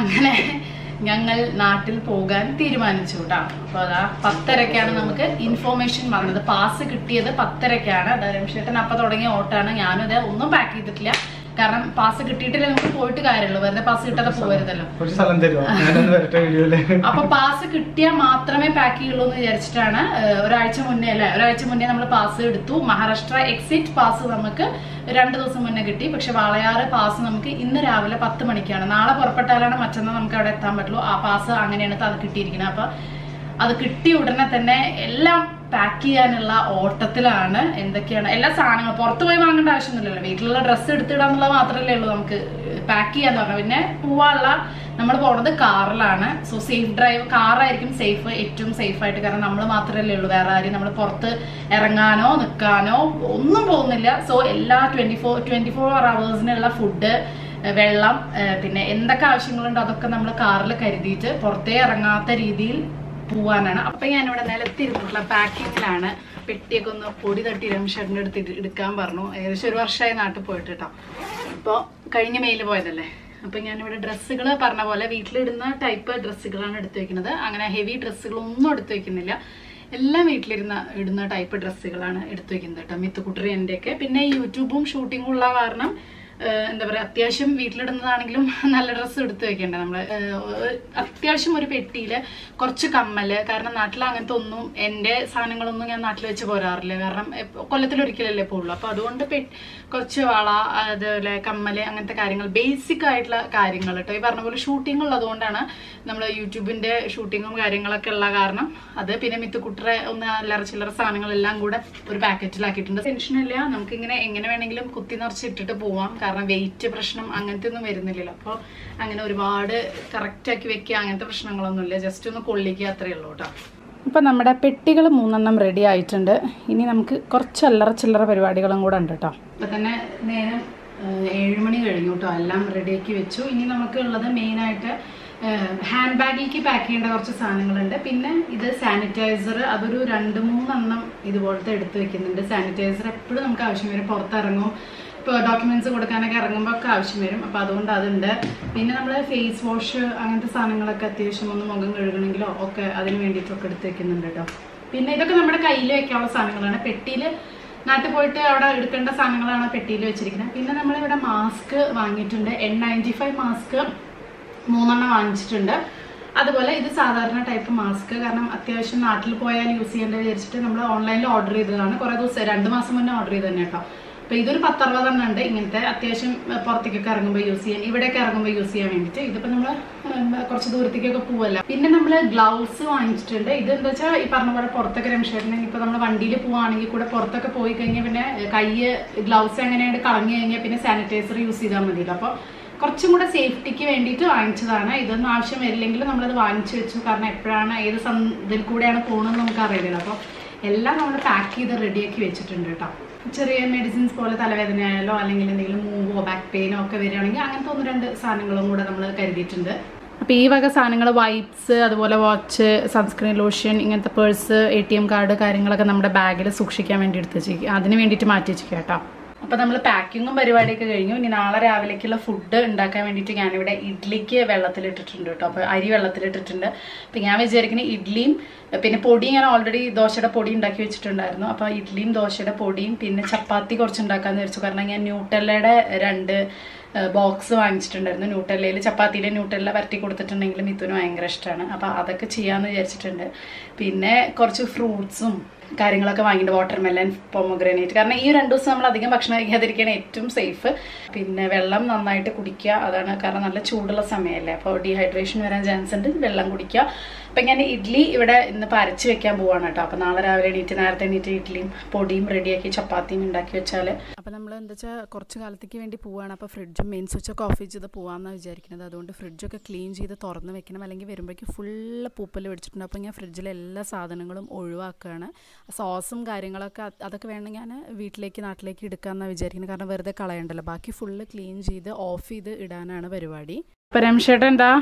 അങ്ങനെ ഞങ്ങൾ നാട്ടിൽ പോകാൻ തീരുമാനിച്ചു കേട്ടോ അപ്പൊ അതാ പത്തരക്കാണ് നമുക്ക് ഇൻഫോർമേഷൻ വന്നത് പാസ് കിട്ടിയത് പത്തരക്കാണ് അതായത് രമേശേട്ടൻ അപ്പൊ തുടങ്ങിയ ഓട്ടാണ് ഞാനും ഇത് ഒന്നും പാക്ക് ചെയ്തിട്ടില്ല കാരണം പാസ് കിട്ടിയിട്ടില്ല നമുക്ക് പോയിട്ട് കാര്യമുള്ളൂ വെറുതെ പാസ് കിട്ടാതെ പോകരുതല്ലോ കുറച്ച് സ്ഥലം തരുമോ ഞാനൊന്ന് വരട്ടെ വീഡിയോയില് അപ്പൊ പാസ് കിട്ടിയാൽ മാത്രമേ പാക്ക് ചെയ്യുള്ളൂ എന്ന് വിചാരിച്ചിട്ടാണ് ഏഹ്, ഒരാഴ്ച മുന്നേ അല്ലെ ഒരാഴ്ച മുന്നേ നമ്മൾ പാസ് എടുത്തു മഹാരാഷ്ട്ര എക്സിറ്റ് പാസ് നമുക്ക് രണ്ട് ദിവസം മുന്നേ കിട്ടി പക്ഷെ വാളയാറ് പാസ് നമുക്ക് ഇന്ന് രാവിലെ പത്ത് മണിക്കാണ് നാളെ പുറപ്പെട്ടാലാണ് മറ്റന്നാൾ നമുക്ക് അവിടെ എത്താൻ പറ്റുള്ളൂ ആ പാസ് അങ്ങനെയാണ് അത് കിട്ടിയിരിക്കുന്നത് അപ്പൊ അത് കിട്ടിയ ഉടനെ തന്നെ എല്ലാം പാക്ക് ചെയ്യാനുള്ള ഓട്ടത്തിലാണ് എന്തൊക്കെയാണ് എല്ലാ സാധനങ്ങളും പുറത്ത് പോയി വാങ്ങേണ്ട ആവശ്യമൊന്നുമില്ലല്ലോ വീട്ടിലുള്ള ഡ്രസ്സ് എടുത്തിടാന്നുള്ളത് മാത്രമല്ലേ ഉള്ളൂ നമുക്ക് പാക്ക് ചെയ്യാന്ന് പറഞ്ഞാൽ പിന്നെ പോവാനുള്ള നമ്മൾ പോണത് കാറിലാണ് സോ സേഫ് ഡ്രൈവ് കാറായിരിക്കും സേഫ് ഏറ്റവും സേഫ് ആയിട്ട് കാരണം നമ്മൾ മാത്രമല്ലേ ഉള്ളൂ വേറെ ആരും നമ്മൾ പുറത്ത് ഇറങ്ങാനോ നിൽക്കാനോ ഒന്നും പോകുന്നില്ല സോ എല്ലാ ട്വന്റി ഫോർ ട്വന്റി ഫോർ അവേഴ്സിനുള്ള ഫുഡ് വെള്ളം ഏഹ് പിന്നെ എന്തൊക്കെ ആവശ്യങ്ങളുണ്ടോ അതൊക്കെ നമ്മൾ കാറിൽ കരുതിയിട്ട് പുറത്തേ ഇറങ്ങാത്ത രീതിയിൽ പോവാനാണ് അപ്പൊ ഞാനിവിടെ നിലത്തിരുന്നിട്ടുള്ള പാക്കിങ്ങിലാണ് പെട്ടിയൊക്കെ ഒന്ന് പൊടി തട്ടി രമേശേട്ടൻ്റെ അടുത്ത് ഇട് എടുക്കാൻ പറഞ്ഞു ഏകദേശം ഒരു വർഷമായി നാട്ടിൽ പോയിട്ട് കേട്ടോ അപ്പോൾ കഴിഞ്ഞ മെയിൽ പോയതല്ലേ അപ്പൊ ഞാനിവിടെ ഡ്രസ്സുകൾ പറഞ്ഞ പോലെ വീട്ടിലിടുന്ന ടൈപ്പ് ഡ്രസ്സുകളാണ് എടുത്തു വെക്കുന്നത് അങ്ങനെ ഹെവി ഡ്രസ്സുകളൊന്നും എടുത്തു വെക്കുന്നില്ല എല്ലാം വീട്ടിലിരുന്ന ഇടുന്ന ടൈപ്പ് ഡ്രസ്സുകളാണ് എടുത്തു വെക്കുന്നത് കേട്ടോ മിത്തുക്കുട്ടറി എൻ്റെയൊക്കെ പിന്നെ യൂട്യൂബും ഷൂട്ടിങ്ങും ഉള്ള കാരണം ഏഹ് എന്താ പറയാ അത്യാവശ്യം വീട്ടിലിടുന്നതാണെങ്കിലും നല്ല ഡ്രസ്സ് എടുത്തു വെക്കണ്ടേ നമ്മള് ഏഹ് ഒരു- അത്യാവശ്യം ഒരു പെട്ടിയില് കുറച്ച് കമ്മല് കാരണം നാട്ടിൽ അങ്ങനത്തെ ഒന്നും എന്റെ സാധനങ്ങളൊന്നും ഞാൻ നാട്ടിൽ വെച്ച് പോരാറില്ല കാരണം എപ്പ- കൊല്ലത്തിലൊരിക്കലല്ലേ പോകുള്ളൂ അപ്പൊ അതുകൊണ്ട് പെ- കുറച്ച് വള അതുപോലെ കമ്മല് അങ്ങനത്തെ കാര്യങ്ങൾ ബേസിക് ആയിട്ടുള്ള കാര്യങ്ങൾ കേട്ടോ ഈ പറഞ്ഞ പോലെ ഷൂട്ടിംഗ് ഉള്ളതുകൊണ്ടാണ് നമ്മൾ യൂട്യൂബിന്റെ ഷൂട്ടിങ്ങും കാര്യങ്ങളൊക്കെ ഉള്ള കാരണം അത് പിന്നെ മിത്തുക്കുട്ടറെ ഒന്ന് അല്ലറ ചില്ലറ സാധനങ്ങളെല്ലാം കൂടെ ഒരു പാക്കറ്റിലാക്കിയിട്ടുണ്ട് ടെൻഷനില്ല നമുക്ക് ഇങ്ങനെ എങ്ങനെ വേണമെങ്കിലും കുത്തി നിറച്ച് ഇട്ടിട്ട് പോവാം കാരണം വെയിറ്റ് പ്രശ്നം അങ്ങനത്തെ ഒന്നും വരുന്നില്ലല്ലോ അപ്പോൾ അങ്ങനെ ഒരുപാട് കറക്റ്റ് ആക്കി വെക്കുക അങ്ങനത്തെ പ്രശ്നങ്ങളൊന്നുമില്ല ജസ്റ്റ് ഒന്ന് കൊള്ളിക്കുക അത്രയേ ഉള്ളൂ കേട്ടോ ഇപ്പം നമ്മുടെ പെട്ടികൾ മൂന്നെണ്ണം റെഡി ആയിട്ടുണ്ട് ഇനി നമുക്ക് കുറച്ച് അല്ലറ ചില്ലറ പരിപാടികളും കൂടെ ഉണ്ട് കേട്ടോ ഇപ്പം തന്നെ നേരം ഏഴ് മണി കഴിഞ്ഞു കേട്ടോ എല്ലാം റെഡിയാക്കി വെച്ചു ഇനി നമുക്ക് ഉള്ളത് മെയിനായിട്ട് ഹാൻഡ് ബാഗിലേക്ക് പാക്ക് ചെയ്യേണ്ട കുറച്ച് സാധനങ്ങളുണ്ട് പിന്നെ ഇത് സാനിറ്റൈസർ അതൊരു രണ്ട് മൂന്നെണ്ണം ഇതുപോലത്തെ എടുത്ത് വെക്കുന്നുണ്ട് സാനിറ്റൈസർ എപ്പോഴും നമുക്ക് ആവശ്യം വരും പുറത്തിറങ്ങും ഇപ്പോൾ ഡോക്യുമെന്റ്സ് കൊടുക്കാനൊക്കെ ഇറങ്ങുമ്പോൾ ഒക്കെ ആവശ്യം വരും അപ്പോൾ അതുകൊണ്ട് അതുണ്ട് പിന്നെ നമ്മൾ ഫേസ് വാഷ് അങ്ങനത്തെ സാധനങ്ങളൊക്കെ അത്യാവശ്യം ഒന്ന് മുഖം കഴുകണമെങ്കിലോ ഒക്കെ അതിന് വേണ്ടിയിട്ടൊക്കെ എടുത്ത് വെക്കുന്നുണ്ട് കേട്ടോ പിന്നെ ഇതൊക്കെ നമ്മുടെ കയ്യിൽ വെക്കാനുള്ള സാധനങ്ങളാണ് പെട്ടിയിൽ നാട്ടിൽ പോയിട്ട് അവിടെ എടുക്കേണ്ട സാധനങ്ങളാണ് പെട്ടിയിൽ വെച്ചിരിക്കുന്നത് പിന്നെ നമ്മളിവിടെ മാസ്ക് വാങ്ങിയിട്ടുണ്ട് എൻ നയൻറ്റി ഫൈവ് മാസ്ക് മൂന്നെണ്ണം വാങ്ങിച്ചിട്ടുണ്ട് അതുപോലെ ഇത് സാധാരണ ടൈപ്പ് മാസ്ക് കാരണം അത്യാവശ്യം നാട്ടിൽ പോയാൽ യൂസ് ചെയ്യേണ്ടത് വിചാരിച്ചിട്ട് നമ്മൾ ഓൺലൈനിൽ ഓർഡർ ചെയ്തതാണ് കുറേ ദിവസം രണ്ട് മാസം മുന്നേ ഓർഡർ ചെയ്ത് തന്നെ കേട്ടോ അപ്പോൾ ഇതൊരു പത്തറുപതെണ്ണം ഉണ്ട് ഇങ്ങനത്തെ അത്യാവശ്യം ഏർ, പുറത്തേക്കൊക്കെ ഇറങ്ങുമ്പോൾ യൂസ് ചെയ്യാൻ ഇവിടെയൊക്കെ ഇറങ്ങുമ്പോൾ യൂസ് ചെയ്യാൻ വേണ്ടിയിട്ട് ഇതിപ്പോൾ നമ്മൾ കുറച്ച് ദൂരത്തേക്കൊക്കെ പോവല്ല പിന്നെ നമ്മൾ ഗ്ലൗസ് വാങ്ങിച്ചിട്ടുണ്ട് ഇത് എന്താ വെച്ചാൽ ഈ പറഞ്ഞ പോലെ പുറത്തൊക്കെ രമേശേട്ടനെ ഇപ്പോൾ നമ്മൾ വണ്ടിയിൽ പോവുകയാണെങ്കിൽ കൂടെ പുറത്തൊക്കെ പോയി കഴിഞ്ഞാൽ പിന്നെ കൈ ഗ്ലൗസ് എങ്ങനെയായിട്ട് കളഞ്ഞു കഴിഞ്ഞാൽ പിന്നെ സാനിറ്റൈസർ യൂസ് ചെയ്താൽ മതിയല്ലോ അപ്പോൾ കുറച്ചും കൂടെ സേഫ്റ്റിക്ക് വേണ്ടിയിട്ട് വാങ്ങിച്ചതാണ് ഇതൊന്നും ആവശ്യം വരില്ലെങ്കിലും നമ്മളത് വാങ്ങിച്ചു വെച്ചു കാരണം എപ്പോഴാണ് ഏത് സം- ഇതിൽ കൂടെയാണ് പോകണമെന്ന് നമുക്ക് അറിയില്ലല്ലോ അപ്പോൾ എല്ലാം നമ്മൾ പാക്ക് ചെയ്ത് റെഡിയാക്കി വെച്ചിട്ടുണ്ട് കേട്ടോ ചെറിയ മെഡിസിൻസ് പോലെ തലവേദനയായാലോ അല്ലെങ്കിൽ എന്തെങ്കിലും മൂവോ ബാക്ക് പെയിനോ ഒക്കെ വരികയാണെങ്കിൽ അങ്ങനത്തെ ഒന്ന് രണ്ട് സാധനങ്ങളും കൂടെ നമ്മൾ കരുതിയിട്ടുണ്ട് അപ്പോൾ ഈ വക സാധനങ്ങൾ വൈപ്സ് അതുപോലെ വാച്ച് സൺസ്ക്രീൻ ലോഷൻ ഇങ്ങനത്തെ purse A T M card കാര്യങ്ങളൊക്കെ നമ്മുടെ ബാഗിൽ സൂക്ഷിക്കാൻ വേണ്ടി എടുത്ത് വെച്ചിരിക്കുക അതിന് വേണ്ടിയിട്ട് മാറ്റി വെച്ചിരിക്കുക കേട്ടോ അപ്പോൾ നമ്മൾ പാക്കിങ്ങും പരിപാടിയൊക്കെ കഴിഞ്ഞു ഇനി നാളെ രാവിലേക്കുള്ള ഫുഡ് ഉണ്ടാക്കാൻ വേണ്ടിയിട്ട് ഞാനിവിടെ ഇഡ്ലിക്ക് വെള്ളത്തിലിട്ടിട്ടുണ്ട് കേട്ടോ അപ്പോൾ അരി വെള്ളത്തിലിട്ടിട്ടുണ്ട് അപ്പോൾ ഞാൻ വിചാരിക്കുന്നത് ഇഡ്ലിയും പിന്നെ പൊടി ഞാൻ ഓൾറെഡി ദോശയുടെ പൊടി ഉണ്ടാക്കി വെച്ചിട്ടുണ്ടായിരുന്നു അപ്പോൾ ഇഡ്ലിയും ദോശയുടെ പൊടിയും പിന്നെ ചപ്പാത്തി കുറച്ച് ഉണ്ടാക്കാമെന്ന് വിചാരിച്ചു കാരണം ഞാൻ ന്യൂട്ടല്ലയുടെ രണ്ട് ബോക്സ് വാങ്ങിച്ചിട്ടുണ്ടായിരുന്നു ന്യൂട്ടല്ലയിൽ ചപ്പാത്തിയിൽ ന്യൂട്ടല്ല വരട്ടി കൊടുത്തിട്ടുണ്ടെങ്കിൽ മിഥുന് ഭയങ്കര ഇഷ്ടമാണ് അപ്പോൾ അതൊക്കെ ചെയ്യാമെന്ന് വിചാരിച്ചിട്ടുണ്ട് പിന്നെ കുറച്ച് ഫ്രൂട്ട്സും കാര്യങ്ങളൊക്കെ വാങ്ങിയിട്ട് വാട്ടർമെലൻ പൊമോഗ്രനേറ്റ് കാരണം ഈ രണ്ട് ദിവസം നമ്മൾ അധികം ഭക്ഷണം കഴിക്കാതിരിക്കുകയാണ് ഏറ്റവും സേഫ് പിന്നെ വെള്ളം നന്നായിട്ട് കുടിക്കുക അതാണ് കാരണം നല്ല ചൂടുള്ള സമയമല്ലേ അപ്പോൾ ഡീഹൈഡ്രേഷൻ വരാൻ ചാൻസ് ഉണ്ട് വെള്ളം കുടിക്കുക അപ്പം ഞാൻ ഇഡ്ഡലി ഇവിടെ ഇന്ന് പരച്ച് വെക്കാൻ പോവാണ് കേട്ടോ അപ്പോൾ നാളെ രാവിലെ എണീറ്റ് നേരത്തെ എണീറ്റ് ഇഡ്ഡലിയും പൊടിയും റെഡിയാക്കി ചപ്പാത്തിയും ഉണ്ടാക്കി വെച്ചാൽ അപ്പോൾ നമ്മൾ എന്താ വെച്ചാൽ കുറച്ച് കാലത്തേക്ക് വേണ്ടി പോവാണ് അപ്പോൾ ഫ്രിഡ്ജും മെയിൻ സ്വിച്ചൊക്കെ ഓഫ് ചെയ്ത് പോകാമെന്നാണ് വിചാരിക്കുന്നത് അതുകൊണ്ട് ഫ്രിഡ്ജൊക്കെ ക്ലീൻ ചെയ്ത് തുറന്ന് വെക്കണം അല്ലെങ്കിൽ വരുമ്പോഴേക്ക് ഫുള്ള് പൂപ്പൽ പിടിച്ചിട്ടുണ്ട് അപ്പോൾ ഞാൻ ഫ്രിഡ്ജിലെ എല്ലാ സാധനങ്ങളും ഒഴിവാക്കുകയാണ് സോസും കാര്യങ്ങളൊക്കെ അത് അതൊക്കെ വേണമെങ്കിൽ ഞാൻ വീട്ടിലേക്ക് നാട്ടിലേക്ക് എടുക്കാമെന്നാണ് വിചാരിക്കുന്നത് കാരണം വെറുതെ കളയണ്ടല്ലോ ബാക്കി ഫുള്ള് ക്ലീൻ ചെയ്ത് ഓഫ് ചെയ്ത് ഇടാനാണ് പരിപാടി അപ്പോൾ രമേശേട്ടൻ എന്താ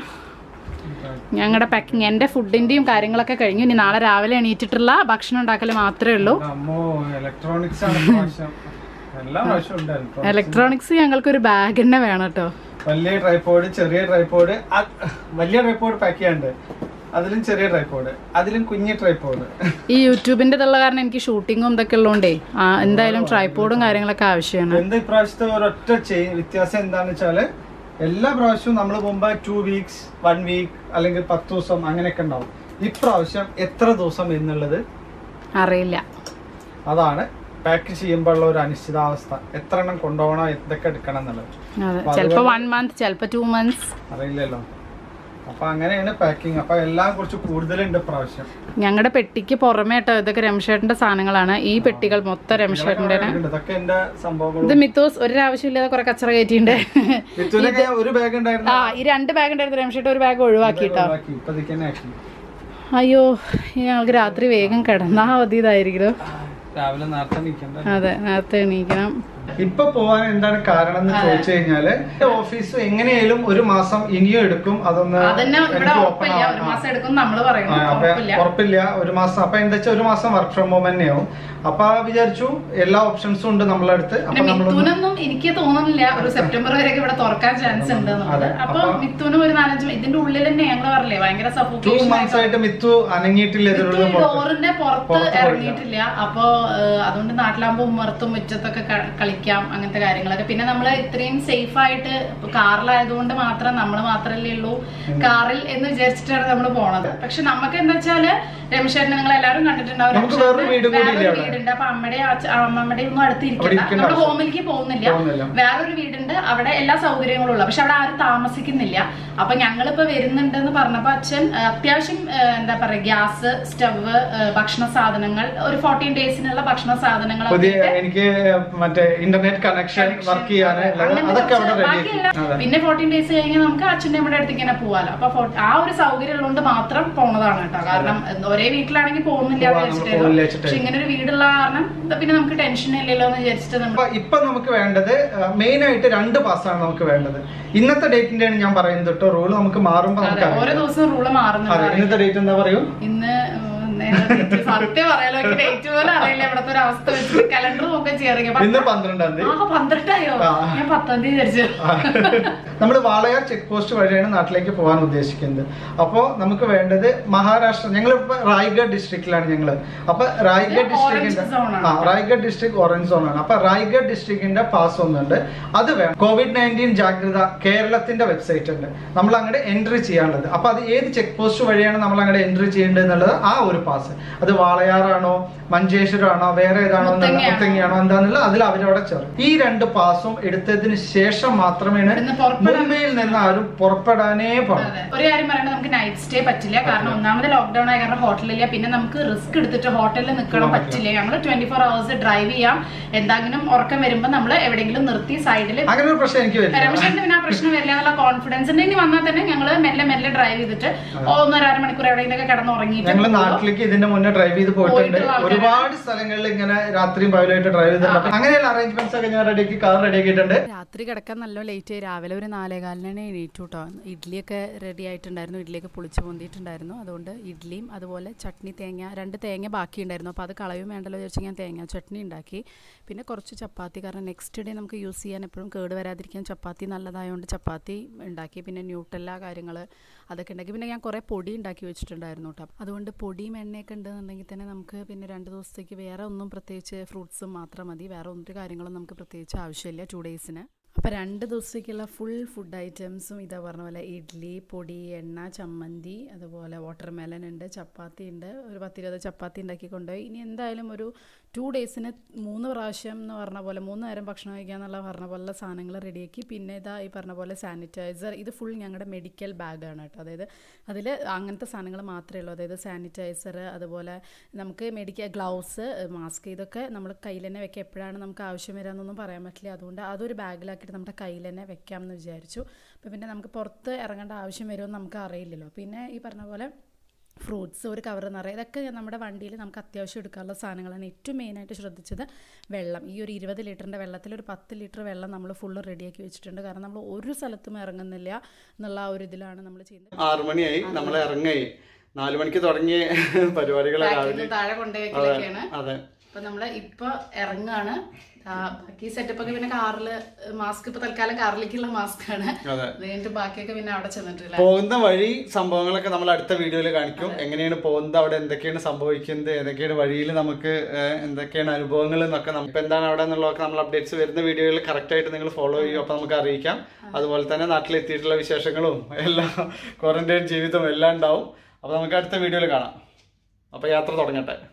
ഞങ്ങളുടെ പാക്കിങ് എൻ്റെ ഫുഡിൻ്റെയും കാര്യങ്ങളൊക്കെ കഴിഞ്ഞു ഇനി നാളെ രാവിലെ എണീറ്റിട്ടുള്ള ഭക്ഷണം ഉണ്ടാക്കൽ മാത്രമേ ഉള്ളൂ അമ്മോ ഇലക്ട്രോണിക്സ് ആണ് പ്രാവശ്യം എല്ലാ പ്രാവശ്യം ഉണ്ട് electronics. ഇലക്ട്രോണിക്സ് ഞങ്ങൾക്കൊരു ബാഗ് തന്നെ വേണം കേട്ടോ വലിയ ട്രൈപ്പോഡ് ചെറിയ ട്രൈപ്പോഡ് വലിയ ട്രൈപ്പോഡ് പാക്ക് ചെയ്യാണ്ട് അതിലും ചെറിയ ട്രൈപ്പോഡ് അതിലും കുഞ്ഞ് ട്രൈപ്പോഡ് ഈ യൂട്യൂബിന്റെ ഇതുള്ള കാരണം എനിക്ക് ഷൂട്ടിങ്ങും ഇതൊക്കെ ഉള്ളതുകൊണ്ടേ ആ, എന്തായാലും ട്രൈപ്പോഡും കാര്യങ്ങളൊക്കെ ആവശ്യമാണ് എന്ത് ഇപ്രാവശ്യത്തെ ഒരൊറ്റ ചെയ്- വ്യത്യാസം എന്താണെന്ന് വെച്ചാല് എല്ലാ പ്രാവശ്യവും നമ്മൾ മുമ്പ് ടു വീക്സ് വൺ വീക്ക് അല്ലെങ്കിൽ പത്ത് ദിവസം അങ്ങനെയൊക്കെ ഉണ്ടാവും ഇപ്രാവശ്യം എത്ര ദിവസം എന്നുള്ളത് അറിയില്ല അതാണ് പാക്ക് ചെയ്യുമ്പോൾ ഉള്ള ഒരു അനിശ്ചിതാവസ്ഥ എത്ര എണ്ണം കൊണ്ടുപോകണം എന്തൊക്കെ എടുക്കണം എന്നുള്ളത് അതെ ചിലപ്പോ വൺ മന്ത് ചിലപ്പോ ടു മന്ത്സ് അറിയില്ലല്ലോ അപ്പൊ അങ്ങനെയാണ് പാക്കിങ് അപ്പൊ എല്ലാം കുറച്ച് കൂടുതലുണ്ട് ഇപ്രാവശ്യം ഞങ്ങളുടെ പെട്ടിക്ക് പുറമേ കേട്ടോ ഇതൊക്കെ രമേശേട്ടന്റെ സാധനങ്ങളാണ് ഈ പെട്ടികൾ മൊത്തം രമേശേട്ടന്റെ ഇതൊക്കെ ഇതൊക്കെ എന്റെ സംഭവങ്ങളും ഇത് മിത്തോസ് ഒരു ആവശ്യമില്ലാതെ കുറെ കച്ചറ കയറ്റിണ്ട് മിഥുനൊക്കെ ഒരു ബാഗ് ഉണ്ടായിരുന്നു ആ ഈ രണ്ട് ബാഗ് ഉണ്ടായിരുന്നു രമേശേട്ടൻ ഒരു ബാഗ് ഒഴിവാക്കിട്ടോ ഒഴിവാക്കി. ഇപ്പൊ ഇതിക്ക് തന്നെ ആക്കി അയ്യോ ഇനി ഞങ്ങൾക്ക് രാത്രി വേഗം കിടന്നാ മതി ഇതായിരിക്കും രാവിലെ നേരത്തെ നിൽക്കണ്ട അതെ നേരത്തെ എണീക്കണം ഇപ്പൊ പോവാൻ എന്താണ് കാരണം എന്ന് ചോദിച്ചു കഴിഞ്ഞാല് ഓഫീസ് എങ്ങനെയായാലും ഒരു മാസം ഇനിയും എടുക്കും അതൊന്ന് അതന്നെ ഇവിടെ എനിക്ക് open ഉറപ്പില്ല ആവാൻ. ഒരു മാസം എടുക്കും നമ്മള് പറയുന്നു ആ, അപ്പൊ ഉറപ്പില്ല ഉറപ്പില്ല ഒരു മാസം അപ്പൊ എന്താ വെച്ചാൽ ഒരു മാസം വർക്ക് ഫ്രം ഹോം തന്നെയാവും അപ്പൊ വിചാരിച്ചു എല്ലാ ഓപ്ഷൻസും ഉണ്ട് നമ്മളെ അടുത്ത് പിന്നെ അപ്പൊ നമ്മൾ മിഥുനൊന്നും എനിക്ക് തോന്നുന്നില്ല ഒരു സെപ്റ്റംബർ വരെയൊക്കെ ഇവിടെ തുറക്കാൻ ചാൻസ് ഉണ്ട് എന്നുള്ളത് അതെ. അപ്പൊ അപ്പൊ- മിഥുനും ഒരു നാലഞ്ച് മ- ഇതിന്റെ ഉള്ളിൽ തന്നെ ഞങ്ങൾ പറഞ്ഞില്ലേ ഭയങ്കര ടു സഫോക്കേഷൻ മന്ത്സ് ആയിട്ട് മിത്തു അനങ്ങിയിട്ടില്ല ഇതിനുള്ള ഡോറിന്റെ പുറത്ത് പുറത്ത് പോയില്ല. ഇറങ്ങിയിട്ടില്ല അപ്പൊ ഏഹ്, അതുകൊണ്ട് നാട്ടിലാകുമ്പോ ഉമ്മർത്തും മുറ്റത്തൊക്കെ ക- കളിക്കാം അങ്ങനത്തെ കാര്യങ്ങളൊക്കെ പിന്നെ നമ്മൾ ഇത്രയും സേഫ് ആയിട്ട് ഇപ്പൊ കാറിലായതുകൊണ്ട് മാത്രം നമ്മൾ മാത്രല്ലേ ഉള്ളൂ കാറിൽ എന്ന് വിചാരിച്ചിട്ടാണ് നമ്മൾ പോണത് പക്ഷെ നമുക്ക് എന്താ വെച്ചാല് രമേശേട്ടനെ നിങ്ങൾ എല്ലാവരും കണ്ടിട്ടുണ്ടാവും നമുക്ക് രമേശേട്ടന് വേറൊരു വീടും കൂടി വേറൊരു ഇല്ലേ അവിടെ? വീടുണ്ട് അപ്പൊ അമ്മയുടെ അമ്മമ്മയുടെ ഒന്നും അടുത്ത് അവിടെ ഇരിക്കണ്ട ഇരിക്കേണ്ട നമ്മുടെ ആവശ്യം. ഹോമിലേക്ക് പോകുന്നില്ല പോകുന്നില്ല. വേറൊരു വീടുണ്ട് അവിടെ എല്ലാ സൗകര്യങ്ങളും ഉള്ള പക്ഷെ അവിടെ ആരും താമസിക്കുന്നില്ല അപ്പൊ ഞങ്ങളിപ്പോ വരുന്നുണ്ടെന്ന് പറഞ്ഞപ്പോ അച്ഛൻ ആ, അത്യാവശ്യം ആ, എന്താ പറയാ ഗ്യാസ് സ്റ്റവ് ഭക്ഷണ സാധനങ്ങൾ ഒരു ഫോർട്ടീൻ ഡേയ്സിനുള്ള ഭക്ഷണ സാധനങ്ങൾ പുതിയ എനിക്ക് മറ്റേ ഇന്റർനെറ്റ് കണക്ഷൻ വർക്ക് ചെയ്യാന് അതൊക്കെ അവിടെ റെഡി അതെ പിന്നെ ഫോർട്ടീൻ ഡേയ്സ് കഴിഞ്ഞാൽ നമുക്ക് അച്ഛൻ്റെ നമ്മുടെ അടുത്തേക്ക് തന്നെ പോവാലോ അപ്പൊ ഫോ- ആ ഒരു സൗകര്യം ഉള്ളതുകൊണ്ട് മാത്രം പോണതാണ് കേട്ടോ കാരണം ഒരേ വീട്ടിലാണെങ്കിൽ പോകുന്നില്ല എന്ന് പോവാൻ നമ്മൾ വെച്ചിട്ടായിരുന്നു പോകില്ല വെച്ചിട്ട്. പക്ഷെ ഇങ്ങനെ ഒരു വീടുള്ള കാരണം ഇത് പിന്നെ നമുക്ക് ടെൻഷൻ ഇല്ലല്ലോ എന്ന് വിചാരിച്ചിട്ട് നമ്മൾ അപ്പൊ ഇപ്പൊ നമുക്ക് വേണ്ടത് മെയിൻ ആയിട്ട് രണ്ട് പാസ്സാണ് നമുക്ക് വേണ്ടത് ഇന്നത്തെ ഡേറ്റിന്റെയാണ് ഞാൻ പറയുന്നത് കേട്ടോ റൂൾ നമുക്ക് മാറുമ്പോ നമുക്ക് അതെ, ഓരോ അറിയാം. ദിവസവും റൂള് അതെ മാറുന്നുണ്ട് ഇന്നത്തെ ഡേറ്റ് എന്താ പറയൂ ഇന്ന് ഉം, നേരെ date സത്യം പറയാലോ എനിക്ക് ഡേറ്റ് പോലും അറിയില്ല ഇവിടത്തെ ഒരു അവസ്ഥ വെച്ചിട്ട് കലണ്ടർ നോക്കാൻ ചെയ്യാറില്ല ഇന്ന് പന്ത്രണ്ടാം തീയതി ആ പന്ത്രണ്ടായോ ആ. ഞാൻ പത്താം തീയതി വിചാരിച്ചു നമ്മൾ വാളയാർ ചെക്ക് പോസ്റ്റ് വഴിയാണ് നാട്ടിലേക്ക് പോകാൻ ഉദ്ദേശിക്കുന്നത് അപ്പോൾ നമുക്ക് വേണ്ടത് മഹാരാഷ്ട്ര ഞങ്ങൾ റായ്ഗഡ് ഡിസ്ട്രിക്റ്റിലാണ് ഞങ്ങൾ അപ്പൊ റായ്ഗഡ് ഇത് orange ഡിസ്ട്രിക്റ്റിന്റെ zone ആണ്. ആ റായ്ഗഡ് ഡിസ്ട്രിക്ട് ഓറഞ്ച് സോൺ ആണ് അപ്പൊ റായ്ഗഡ് ഡിസ്ട്രിക്റ്റിന്റെ പാസ് ഒന്നുണ്ട് അത് വേണം കോവിഡ് നയൻറ്റീൻ ജാഗ്രത കേരളത്തിന്റെ വെബ്സൈറ്റ് ഉണ്ട് നമ്മൾ അങ്ങോട്ട് എൻട്രി ചെയ്യാനുള്ളത് അപ്പൊ അത് ഏത് ചെക്ക് പോസ്റ്റ് വഴിയാണ് നമ്മൾ അങ്ങോട്ട് എൻട്രി ചെയ്യേണ്ടത് എന്നുള്ളത് ആ ഒരു പാസ് അത് വാളയാറാണോ മഞ്ചേശ്വരമാണോ വേറെ ഏതാണോ എന്നുള്ള മുത്തങ്ങയാണോ? മുത്തങ്ങയാണോ എന്താണെന്നുള്ള അതിൽ അവരവിടെ ചേർക്കും ഈ രണ്ട് പാസും എടുത്തതിന് ശേഷം മാത്രമേ ഇവിടുന്ന് പുറപ്പെടാൻ- മുംബൈയിൽ നിന്ന് ആരും പുറപ്പെടാനേ പാടില്ല അതെ. ഒരു കാര്യം പറയണത് നമുക്ക് നൈറ്റ് സ്റ്റേ പറ്റില്ല കാരണം ഒന്നാമത് ലോക്ക്ഡൌൺ ആയ കാരണം ഹോട്ടലില്ല പിന്നെ നമുക്ക് റിസ്ക് എടുത്തിട്ട് ഹോട്ടലിൽ നിൽക്കണം പോകാൻ പറ്റില്ല ഞങ്ങൾ ട്വന്റി ഫോർ അവേഴ്സ് ഡ്രൈവ് ചെയ്യാം എന്തെങ്കിലും ഉറക്കം വരുമ്പോ നമ്മൾ എവിടെയെങ്കിലും നിർത്തി സൈഡിൽ അങ്ങനെ ഒരു പ്രശ്നം എനിക്ക് വരില്ല രമേശന്റെ പിന്നെ ആ പ്രശ്നം വരില്ല എന്നുള്ള കോൺഫിഡൻസ് ഉണ്ട് ഇനി വന്നാൽ തന്നെ ഞങ്ങൾ മെല്ലെ മെല്ലെ ഡ്രൈവ് ചെയ്തിട്ട് ഒന്നര അര മണിക്കൂർ എവിടെയെങ്കിലും കിടന്ന് ഉറങ്ങിയിട്ട് ഞങ്ങൾ പോകും. നാട്ടിലേക്ക് ഇതിന്റെ മുന്നേ ഡ്രൈവ് ചെയ്ത് പോയിട്ടുണ്ട് പോയിട്ടുള്ള ആൾക്കാരാണ്. ഒരുപാട് സ്ഥലങ്ങളിൽ ഇങ്ങനെ രാത്രിയും പകലായിട്ട് ഡ്രൈവ് ചെയ്തിട്ടുണ്ട് അപ്പൊ അങ്ങനെയുള്ള അറേഞ്ച്മെന്റ്സ് ഒക്കെ ഞാൻ റെഡിയാക്കി കാർ റെഡിയാക്കിയിട്ടുണ്ട് രാത്രി കിടക്കാൻ നല്ല ലേറ്റ് ആയി രാവിലെ ഒരു നാലേകാലിനാണ് എണീറ്റു കേട്ടോ ഇഡ്ഡലിയൊക്കെ റെഡി ആയിട്ടുണ്ടായിരുന്നു ഇഡ്ഡലിയൊക്കെ പൊളിച്ച് പൊന്തിയിട്ടുണ്ടായിരുന്നു അതുകൊണ്ട് ഇഡ്ഡലിയും അതുപോലെ ചട്നി തേങ്ങ രണ്ട് തേങ്ങ ബാക്കി ഉണ്ടായിരുന്നു അപ്പോൾ അത് കളയും വേണ്ടല്ലോ വിചാരിച്ച് ഞാൻ തേങ്ങ ചട്നി ഉണ്ടാക്കി പിന്നെ കുറച്ച് ചപ്പാത്തി കാരണം നെക്സ്റ്റ് ഡേ നമുക്ക് യൂസ് ചെയ്യാൻ എപ്പോഴും കേട് വരാതിരിക്കാൻ ചപ്പാത്തി നല്ലതായതുകൊണ്ട് ചപ്പാത്തി ഉണ്ടാക്കി പിന്നെ ന്യൂട്ടെല്ല കാര്യങ്ങൾ അതൊക്കെ ഉണ്ടാക്കി പിന്നെ ഞാൻ കുറേ പൊടി ഉണ്ടാക്കി വെച്ചിട്ടുണ്ടായിരുന്നു കേട്ടോ അതുകൊണ്ട് പൊടിയും എണ്ണയൊക്കെ ഉണ്ടെന്നുണ്ടെങ്കിൽ തന്നെ നമുക്ക് പിന്നെ രണ്ട് ദിവസത്തേക്ക് വേറെ ഒന്നും പ്രത്യേകിച്ച് ഫ്രൂട്ട്സും മാത്രം മതി വേറെ ഒരു കാര്യങ്ങളും നമുക്ക് പ്രത്യേകിച്ച് ആവശ്യമില്ല ടു ഡേയ്സിന് അപ്പോൾ രണ്ട് ദിവസത്തേക്കുള്ള ഫുൾ ഫുഡ് ഐറ്റംസും ഇതാ പറഞ്ഞ പോലെ ഇഡ്ഡലി പൊടി എണ്ണ ചമ്മന്തി അതുപോലെ വാട്ടർ മെലൻ ഉണ്ട് ചപ്പാത്തി ഉണ്ട് ഒരു പത്തിരുപത് ചപ്പാത്തി ഉണ്ടാക്കി കൊണ്ടുപോയി ഇനി എന്തായാലും ഒരു ടു ഡേയ്സിന് മൂന്ന് പ്രാവശ്യം എന്ന് പറഞ്ഞ പോലെ മൂന്ന് നേരം ഭക്ഷണം കഴിക്കുക എന്നുള്ള പറഞ്ഞ പോലെ സാധനങ്ങൾ റെഡിയാക്കി പിന്നെ ഇതാ ഈ പറഞ്ഞ പോലെ സാനിറ്റൈസർ ഇത് ഫുൾ ഞങ്ങളുടെ മെഡിക്കൽ ബാഗാണ് കേട്ടോ അതായത് അതിൽ അങ്ങനത്തെ സാധനങ്ങൾ മാത്രമേ ഉള്ളൂ അതായത് സാനിറ്റൈസർ അതുപോലെ നമുക്ക് മെഡിക്കൽ ഗ്ലൗസ് മാസ്ക് ഇതൊക്കെ നമ്മൾ കയ്യിൽ തന്നെ വെക്കുക എപ്പോഴാണ് നമുക്ക് ആവശ്യം വരാമെന്നൊന്നും പറയാൻ പറ്റില്ല അതുകൊണ്ട് അതൊരു ബാഗിലാക്കിയിട്ട് നമ്മുടെ കയ്യിൽ തന്നെ വെക്കാം എന്ന് വിചാരിച്ചു അപ്പോൾ പിന്നെ നമുക്ക് പുറത്ത് ഇറങ്ങേണ്ട ആവശ്യം വരുമെന്ന് നമുക്ക് അറിയില്ലല്ലോ പിന്നെ ഈ പറഞ്ഞ പോലെ ഫ്രൂട്ട്സ് ഒരു കവർ നിറയെ ഇതൊക്കെ നമ്മുടെ വണ്ടിയിൽ നമുക്ക് അത്യാവശ്യം എടുക്കാനുള്ള സാധനങ്ങളാണ് ഏറ്റവും മെയിനായിട്ട് ശ്രദ്ധിച്ചത് വെള്ളം ഈ ഒരു ഇരുപത് ലിറ്ററിൻ്റെ വെള്ളത്തിൽ ഒരു പത്ത് ലിറ്റർ വെള്ളം നമ്മൾ ഫുള്ള് റെഡിയാക്കി വെച്ചിട്ടുണ്ട് കാരണം നമ്മൾ ഒരു സ്ഥലത്തും ഇറങ്ങുന്നില്ല എന്നുള്ള ആ ഒരു ഇതിലാണ് നമ്മൾ ചെയ്യുന്നത് ആറു മണിയായി നമ്മൾ ഇറങ്ങായി നാലു മണിക്ക് തുടങ്ങിയ പരിപാടികൾ രാവിലെ താഴെ കൊണ്ടുപോയി അതെ അപ്പൊ നമ്മള് ഇപ്പൊ ഇറങ്ങാണ് ആ, ബാക്കി സെറ്റപ്പ് ഒക്കെ പിന്നെ കാറില് മാസ്ക് ഇപ്പൊ തൽക്കാലം കാറിലേക്കുള്ള മാസ്ക് ആണ് അതെ അത് കഴിഞ്ഞിട്ട് ബാക്കിയൊക്കെ പിന്നെ അവിടെ ചെന്നിട്ടില്ല പോകുന്ന വഴി സംഭവങ്ങളൊക്കെ നമ്മൾ അടുത്ത വീഡിയോയിൽ കാണിക്കും എങ്ങനെയാണ് പോകുന്നത് അവിടെ എന്തൊക്കെയാണ് സംഭവിക്കുന്നത് ഏതൊക്കെയാണ് വഴിയിൽ നമുക്ക് ഏഹ്, എന്തൊക്കെയാണ് അനുഭവങ്ങൾ എന്നൊക്കെ നമുക്ക് എന്താണ് അവിടെ എന്നുള്ളതൊക്കെ നമ്മൾ അപ്ഡേറ്റ്സ് വരുന്ന വീഡിയോയിൽ കറക്റ്റ് ആയിട്ട് നിങ്ങൾ ഫോളോ ചെയ്യും അപ്പൊ നമുക്ക് അറിയിക്കാം അതുപോലെ തന്നെ നാട്ടിലെത്തിയിട്ടുള്ള വിശേഷങ്ങളും എല്ലാം ക്വാറന്റൈൻ ജീവിതവും എല്ലാം ഉണ്ടാവും അപ്പൊ നമുക്ക് അടുത്ത വീഡിയോയിൽ കാണാം അപ്പൊ യാത്ര തുടങ്ങട്ടെ